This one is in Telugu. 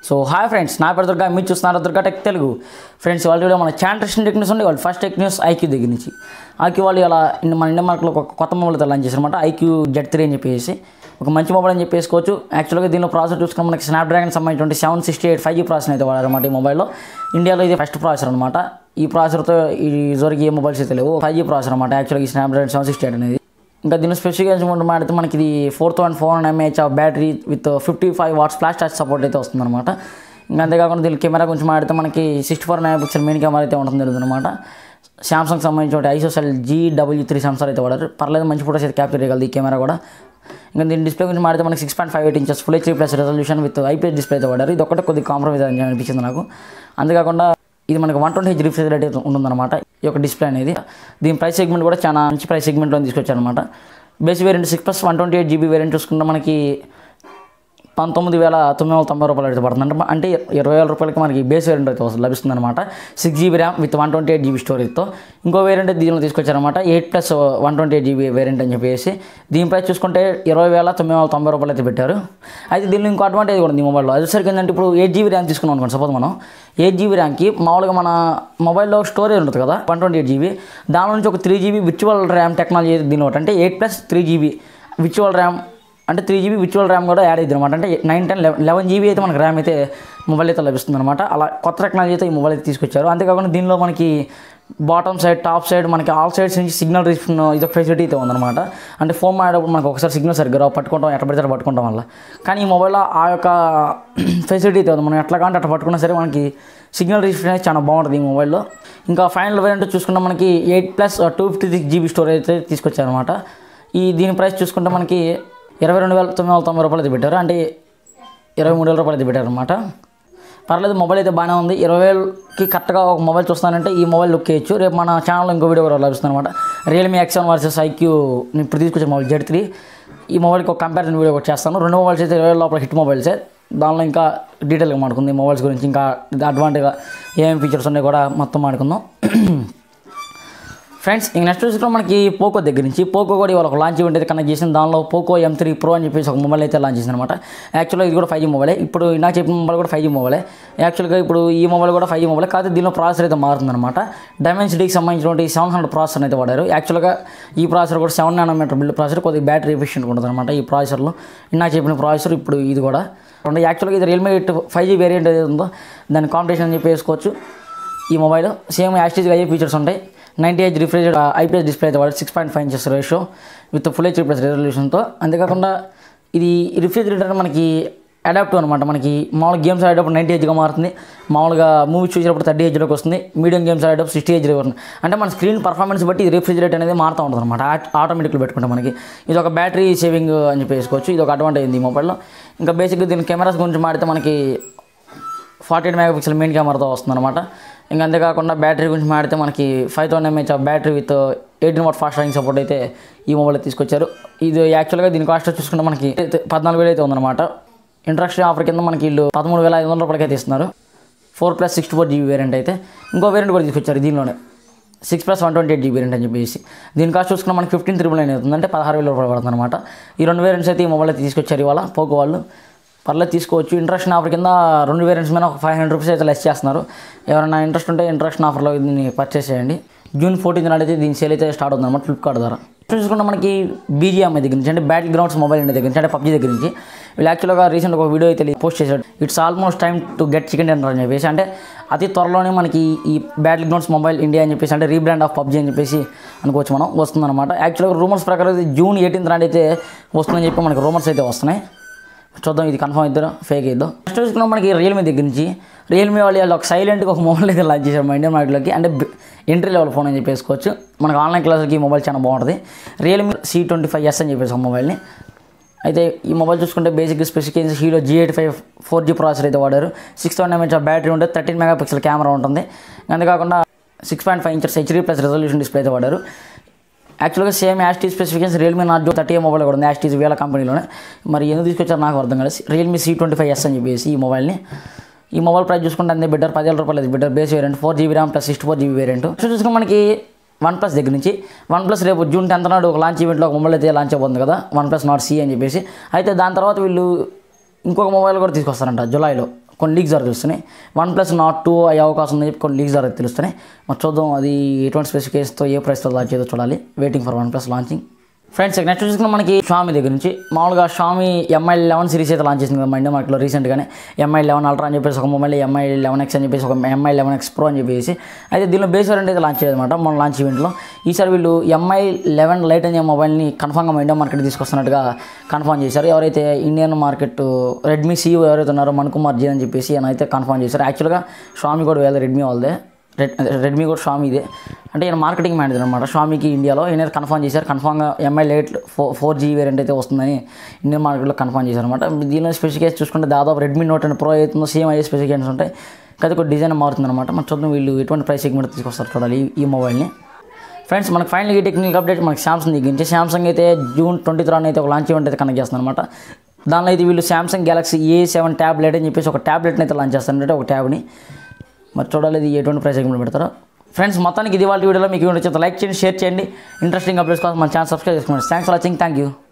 సో హాయ్ ఫ్రెండ్స్ నా పేరు దుర్గా మీరు చూస్తున్నారు దుర్గా టెక్ తెలుగు ఫ్రెండ్స్ వాళ్ళ వీడియో మన ఛాంట్రెషన్ టెక్ న్యూస్ ఉంది వాళ్ళు ఫస్ట్ టెక్ న్యూస్ ఐక్యూ దగ్గర నుంచి ఐక్యూ వాళ్ళు ఇలా ఇన్ని మన ఇండియా మార్కెట్లో ఒక కొత్త మొబైల్ లాంచ్ చేశారనమాట ఐక్యూ జెడ్ త్రీ అని చెప్పేసి ఒక మంచి మొబైల్ అని చెప్పేసుకోవచ్చు యాక్చువల్గా దీనిలో ప్రాసెసర్ చూసుకున్న మనకి స్నాప్డ్రాగన్ సంబంధించిన seven sixty eight five G processor అయితే వాడారన్నమాట ఈ మొబైల్లో ఇండియాలో ఇది ఫస్ట్ ప్రాసెసర్ అనమాట ఈ ప్రాసెసర్తో ఈ ఇదివరకు ఏ మొబైల్స్ అయితే లేవు ఫైవ్ జీ ప్రాసెసర్ అనమాట యాక్చువల్గా ఈ స్నాప్డ్రాగన్ సెవెన్ సిక్స్టీ ఎయిట్ అనేది ఇంకా దీని స్పెసిఫికేషన్ ఉంటే మాడితే మనకి ఇది four thousand four hundred mAh of battery with fifty five watts flash టాచ్ సపోర్ట్ అయితే వస్తుందన్నమాట ఇంకా అంతేకాకుండా దీని కెమెరా గురించి మాడితే మనకి sixty four mega pixel main camera అయితే ఉంటుంది అనమాట సామ్సంగ్ సంబంధించిన ISOCELL G W three sensor అయితే వాడారు పర్లేదు మంచి ఫోటోస్ అయితే క్యాప్చర్ చేయగలదు ఈ కెమెరా కూడా ఇంకా దీని డిస్ప్లే గురించి మాడితే మనకి six point five eight inches full HD plus resolution with IPS display అయితే వాడారు ఇది ఒకటే కొద్దిగా కాంప్రమైజ్ అని అనిపించింది నాకు అంతేకాకుండా ఇది మనకి one twenty H refresh rate అయితే ఉంటుందన్నమాట ఈ యొక్క డిస్ప్లే అనేది దీని ప్రైస్ సెగ్మెంట్ కూడా చాలా మంచి ప్రైస్ సెగ్మెంట్లో తీసుకొచ్చారనమాట base variant six plus one twenty eight GB variant చూసుకుంటే మనకి పంతొమ్మిది వేల తొమ్మిది వందల తొంభై రూపాయలు అయితే పడుతుంది అంటే అంటే ఇరవై వేల రూపాయలకి మనకి బేస్ వేరియంట్ అయితే వస్తుంది లభిస్తుంది అనమాట six GB RAM with one twenty eight GB స్టోరేజ్తో ఇంకో వేరియంట్ దీనిలో తీసుకొచ్చారనమాట eight plus one twenty eight GB variant అని చెప్పేసి దీని ప్రైస్ చూసుకుంటే ఇరవై వేల తొమ్మిది వందల తొంభై రూపాయలు అయితే పెట్టారు అయితే దీనిలో ఇంకో అడ్వాంటేజ్ కూడా ఉంది ఈ మొబైల్లో అది సరికి ఏంటంటే ఇప్పుడు ఎయిట్ జీబీ ర్యామ్ తీసుకున్నాం అనుకోండి సపోజ్ మనం ఎయిట్ జీబీ ర్యామ్కి మామూలుగా మన మొబైల్లో స్టోరేజ్ ఉంటుంది కదా వన్ ట్వంటీ ఎయిట్ జీబీ దాని నుంచి ఒక three GB virtual RAM technology దీని ఒకటి అంటే eight plus three GB virtual RAM అంటే త్రీ జీబీ విర్చువల్ ర్యామ్ కూడా యాడ్ అయింది అనమాట అంటే nine ten eleven eleven GB అయితే మనకి ర్యామ్ అయితే మొబైల్ అయితే లభిస్తుంది అనమాట అలా కొత్త టెక్నాలజీ అయితే ఈ మొబైల్ అయితే తీసుకొచ్చారు అంతేకాకుండా దీనిలో మనకి బాటమ్ సైడ్ టాప్ సైడ్ మనకి ఆల్ సైడ్స్ నుంచి సిగ్నల్ రిసెప్షన్ ఇది ఒక ఫెసిలిటీ అయితే ఉందన్నమాట అంటే ఫోన్ మాడేటప్పుడు మనకు ఒకసారి సిగ్నల్ సరిగ్గా రావు, పట్టుకుంటాం ఎట్లా పడితే అట్లా పట్టుకుంటాం వల్ల కానీ ఈ మొబైల్లో ఆ యొక్క ఫెసిలిటీ అయితే ఉంది మనం ఎట్లా కాంటే అట్లా పట్టుకున్నా సరే మనకి సిగ్నల్ రిసెప్షన్ అనేది చాలా బాగుంటుంది ఈ మొబైల్లో ఇంకా ఫైనల్ వేరియంట్ చూసుకుంటే మనకి eight plus two fifty six GB storage అయితే తీసుకొచ్చారనమాట ఈ దీని ప్రైస్ చూసుకుంటే మనకి ఇరవై రెండు వేల తొమ్మిది వందల తొంభై రూపాయలు అయితే పెట్టారు అంటే ఇరవై మూడు వేల రూపాయలు అయితే పెట్టారు అనమాట పర్లేదు మొబైల్ అయితే బాగానే ఉంది ఇరవై వేలకి కరెక్ట్గా ఒక మొబైల్ చూస్తానంటే ఈ మొబైల్ లుక్ చేయొచ్చు రేపు మన ఛానల్లో ఇంకో వీడియో కూడా లభిస్తుంది అనమాట Realme X one versus iQOO నేను ఇప్పుడు తీసుకొచ్చిన మొబైల్ జెడ్ త్రీ ఈ మొబైల్కి ఒక కంపారిజన్ వీడియో కూడా చేస్తాను రెండు మొబైల్స్ అయితే ఇరవై వేల లోపల హిట్ మొబైల్సే దానిలో ఇంకా డీటెయిల్గా మాట్లాడుకుంది ఈ మొబైల్స్ గురించి ఇంకా అడ్వాంటేజ్గా ఏమేమి ఫీచర్స్ ఉన్నాయి కూడా మొత్తం మాట్లాడుకుందాం ఫ్రెండ్స్ ఇంక నెక్స్ట్ చూసుకుంటే మనకి పోకో దగ్గర నుంచి పోకో కూడా ఇవాళ ఒక లాంచ్ ఈవెంట్ అయితే కనెక్ట్ చేసిన దానిలో పోకో ఎం త్రీ ప్రో అని చెప్పేసి ఒక మొబైల్ అయితే లాంచ్ చేసింది అనమాట యాక్చువల్గా ఇది కూడా ఫైవ్ జీ మొబైలే ఇప్పుడు నాకు చెప్పిన మొబైల్ కూడా ఫైవ్ జీ మొబైలే యాక్చువల్గా ఇప్పుడు ఈ మొబైల్ కూడా ఫైవ్ జీ మొబైల్ కాకపోతే దీనిలో ప్రాసెసర్ అయితే మారుతుందన్నమాట డైమెన్సిటీకి సంబంధించినటువంటి సెవెన్ హండ్రెడ్ ప్రాసెసర్ అయితే వాడారు యాక్చువల్గా ఈ ప్రాసెసర్ కూడా సెవెన్ నానోమీటర్ బిల్డ్ ప్రాసెసర్ కొద్దిగా బ్యాటరీ ఎఫిషియెంట్ ఉంటుంది అనమాట ఈ ప్రాసెసర్లో నాకు చెప్పిన ప్రాసెసర్ ఇప్పుడు ఇది కూడా రెండు యాక్చువల్గా ఇది Realme eight five G variant ఏదైతే ఉందో దాని కాంపిటీషన్ అని చెప్పి వేసుకోవచ్చు ఈ మొబైల్ సేమ్ యాస్టీజ్గా అయ్యే ఫీచర్స్ ఉంటాయి ninety H refresh IPS display అయితే వాడు six point five inches ratio with full H plus రెజల్యూషన్తో అంతేకాకుండా ఇది రిఫ్రిజిరేటర్ మనకి అడాప్టివ్ అనమాట మనకి మామూలుగా గేమ్స్ ఆడేటప్పుడు నైంటీ హెచ్గా మారుతుంది మామూలుగా మూవీస్ చూసేటప్పుడు థర్టీ హెచ్లోకి వస్తుంది మీడియం గేమ్స్ ఆడేటప్పుడు సిక్స్టీ హెచ్ వస్తుంది అంటే మన స్క్రీన్ పర్ఫార్మెన్స్ బట్టి రిఫ్రిజిరేట్ అనేది మారుతూ ఉంటుంది అనమాట ఆటోమేటిక్గా పెట్టుకుంటే మనకి ఇది ఒక బ్యాటరీ సేవింగ్ అని చెప్పి వేసుకోవచ్చు ఇది ఒక అడ్వాంటేజ్ ఉంది ఈ మొబైల్లో ఇంకా బేసిక్గా దీని కెమెరాస్ గురించి మాడితే మనకి forty eight mega pixel main కెమెరాతో వస్తుంది అనమాట ఇంకా అంతేకాకుండా బ్యాటరీ గురించి మాడితే మనకి five thousand mAh of battery with eighteen watt fast charging support అయితే ఈ మొబైల్ తీసుకొచ్చారు ఇది యాక్చువల్గా దీని కాస్ట్ చూసుకుంటే మనకి పద్నాలుగు వేలు అయితే ఉందన్నమాట ఇంట్రక్షన్ ఆఫర్ కింద మనకి వీళ్ళు పదమూడు వేల ఐదు వందల రూపాయలకి అయితే ఇస్తున్నారు four plus sixty four GB variant అయితే ఇంకో వేరియంట్ కూడా తీసుకొచ్చారు దీనిలోనే six plus one twenty eight GB variant అని చెప్పేసి దీని కాస్ట్ చూసుకున్న మనకి ఫిఫ్టీన్ త్రిబుల్ నైన్ అవుతుంది అంటే పదహారు వేల రూపాయలు పడుతుంది అనమాట ఈ రెండు వేరియంట్స్ అయితే ఈ మొబైల్ అయితే తీసుకొచ్చారు ఇవాళ పోకో వాళ్ళు పర్లేదు తీసుకోవచ్చు ఇంట్రెస్ట్ ఆఫర్ కింద రెండు వేరియంట్స్ మీద ఒక ఫైవ్ హండ్రెడ్ రూపీస్ అయితే లెస్ చేస్తున్నారు ఎవరైనా ఇంట్రెస్ట్ ఉంటే ఇంట్రెస్ట్ ఆఫర్లో దీన్ని పర్చేస్ చేయండి జూన్ ఫోర్టీన్త్ నాడు అయితే దీని సేల్ అయితే స్టార్ట్ అవుతుంది అనమాట ఫ్లిప్కార్ట్ ద్వారా చూసుకుంటే మనకి బీజిఎంఐ దగ్గర నుంచి అంటే బ్యాటిల్ గ్రౌండ్స్ మొబైల్ ఇండియా దగ్గర నుంచి అంటే పబ్జీ దగ్గర నుంచి వీళ్ళు యాక్చువల్గా రీసెంట్ ఒక వీడియో అయితే పోస్ట్ చేశాడు it's almost time to get chicken dinner అని చెప్పేసి అంటే అతి త్వరలోనే మనకి ఈ బ్యాటిల్ గ్రౌండ్స్ మొబైల్ ఇండియా అని చెప్పేసి అంటే రీబ్రాండ్ ఆఫ్ పబ్జీ అని చెప్పేసి అనుకోవచ్చు మనం వస్తుందన్నమాట యాక్చువల్గా రూమర్స్ ప్రకారం ఇది జూన్ ఎయిటీన్త్ నాడు అయితే వస్తుందని చెప్పి మనకి రూమర్స్ అయితే వస్తున్నాయి చూద్దాం ఇది కన్ఫర్మ్ ఇద్దరు ఫేక్ ఇద్దాం నెక్స్ట్ చూసుకున్నాం మనకి రియల్మీ దగ్గర నుంచి రియల్మీ వాళ్ళు వాళ్ళు ఒక సైలెంట్గా ఒక మొబైల్ అయితే లాంచ్ చేశారు మా ఇండియన్ మార్కెట్లోకి అంటే ఎంట్రీ లెవెల్ ఫోన్ అని చెప్పేసుకోవచ్చు మనకు ఆన్లైన్ క్లాసులకి ఈ మొబైల్ చాలా బాగుంటుంది Realme C twenty five S అని చెప్పేసి ఆ మొబైల్ని అయితే ఈ మొబైల్ చూసుకుంటే basic specifications Helio G eight five four G processor అయితే వాడారు సిక్స్ థౌసండ్ ఎంహెచ్ బ్యాటరీ ఉంటుంది థర్టీన్ మెగా పిక్సెల్ కెమెరా ఉంటుంది అంతేకాకుండా six point five inches HD plus resolution display అయితే వాడారు యాక్చువల్గా సేమ్ యాస్టీ specification Realme not thirty mobile కూడా ఉంది యాస్టీస్ వేల కంపెనీలోనే మరి ఎందుకు తీసుకొచ్చారు నాకు అర్థం కాలేదు Realme C twenty five S అని చెప్పేసి ఈ మొబైల్ని ఈ మొబైల్ ప్రైస్ చూసుకుంటే అంతే బెటర్ పదివేల రూపాయలు అది better base variant four GB RAM plus sixty four GB variant so చూసుకుంటే మనకి వన్ ప్లస్ దగ్గర నుంచి వన్ ప్లస్ రేపు జూన్ టెన్త్ నాడు ఒక లాంచ్ ఈవెంట్లో ఒక మొబైల్ అయితే లాంచ్ అయిపోతుంది కదా వన్ ప్లస్ నాట్ సి అని చెప్పేసి అయితే దాని తర్వాత వీళ్ళు ఇంకొక మొబైల్ కూడా తీసుకొస్తారంట జులైలో కొన్ని లీక్స్ ద్వారా తెలుస్తున్నాయి వన్ ప్లస్ నాట్ టూ అయ్యే అవకాశం ఉందని చెప్పి కొన్ని లీక్స్ ద్వారా తెలుస్తున్నాయి మరి చూద్దాం అది ఎటువంటి స్పెసిఫికేషన్తో ఏ ప్రైస్తో లాంచ్ చేదో చూడాలి waiting for OnePlus launching friends next చూసుకున్న మనకి షామి దగ్గర నుంచి మామూలుగా షామి ఎంఐ లెవెన్ సిరీస్ అయితే లాంచ్ చేసింది కదా మా ఇండియా మార్కెట్లో రీసెంట్గానే ఎంఐ లెవెన్ అల్ట్రా అని చెప్పేసి ఒక మొబైల్ ఎంఐ లెవెన్ ఎక్స్ అని చెప్పేసి ఒక ఎంఐ లెవెన్ ఎక్స్ ప్రో అని చెప్పేసి అయితే దీనిలో బేస్ వేరియంట్ అయితే లాంచ్ చేయదన్నమాట మన లాంచ్ ఈవెంట్లో ఈసారి వీళ్ళు ఎంఐ లెవెన్ లైట్ అనే మొబైల్ని కన్ఫామ్గా మా ఇండియా మార్కెట్ తీసుకొస్తున్నట్టుగా కన్ఫర్మ్ చేశారు ఎవరైతే ఇండియన్ మార్కెట్ రెడ్మీ సీఈఓ ఎవరైతే ఉన్నారో మణికుమార్ జీ అని చెప్పేసి ఆయన అయితే కన్ఫర్మ్ చేశారు యాక్చువల్గా షామి కూడా వేయాలి రెడ్మీ వాళ్ళదే రెడ్ రెడ్మీ కూడా షామీ ఇదే అంటే ఈయన మార్కెటింగ్ మేనేజర్ అనమాట షామీకి ఇండియాలో ఈయన కన్ఫర్మ్ చేశారు కన్ఫర్మ్గా Mi eight four four G variant అయితే వస్తుందని ఇండియన్ మార్కెట్లో కన్ఫర్మ్ చేశారు అనమాట దీనిలో స్పెసిఫికేషన్ చూసుకుంటే దాదాపు రెడ్మీ నోట్ అండ్ ప్రో అవుతుందో సేమ్ అయ్యే స్పెసిఫికేషన్స్ ఉంటాయి కానీ ఒక డిజైన్ మారుతుంది అనమాట మనం చూద్దాం వీళ్ళు ఎటువంటి ప్రైస్ సెగ్మెంట్ తీసుకొస్తారు చూడాలి ఈ- ఈ మొబైల్ని ఫ్రెండ్స్ మనకి ఫైనల్ ఈ టెక్నికల్ అప్డేట్ మనకి సామ్సంగ్ దగ్గర నుంచి సామ్సంగ్ అయితే జూన్ ట్వంటీ త్రీ అయితే ఒక లాంచ్ ఈవెంట్ అయితే కనెక్ట్ చేస్తుంది అనమాట దానిలో అయితే వీళ్ళు Samsung Galaxy A seven tablet అని చెప్పేసి ఒక ట్యాబ్లెట్ని అయితే లాంచ్ చేస్తారంటే ఒక ట్యాబ్ని మరి చూడాలి ఇది ఎటువంటి ప్రైస్ సెగ్మెంట్ పెడతారో ఫ్రెండ్స్ మొత్తానికి ఇది వాళ్ళ వీడియోలో మీకు వీడియో లైక్ చేయండి షేర్ చేయండి ఇంట్రెస్టింగ్ అప్డేట్స్ కోసం మన ఛానల్ సబ్స్క్రైబ్ చేసుకోండి thanks for watching thank you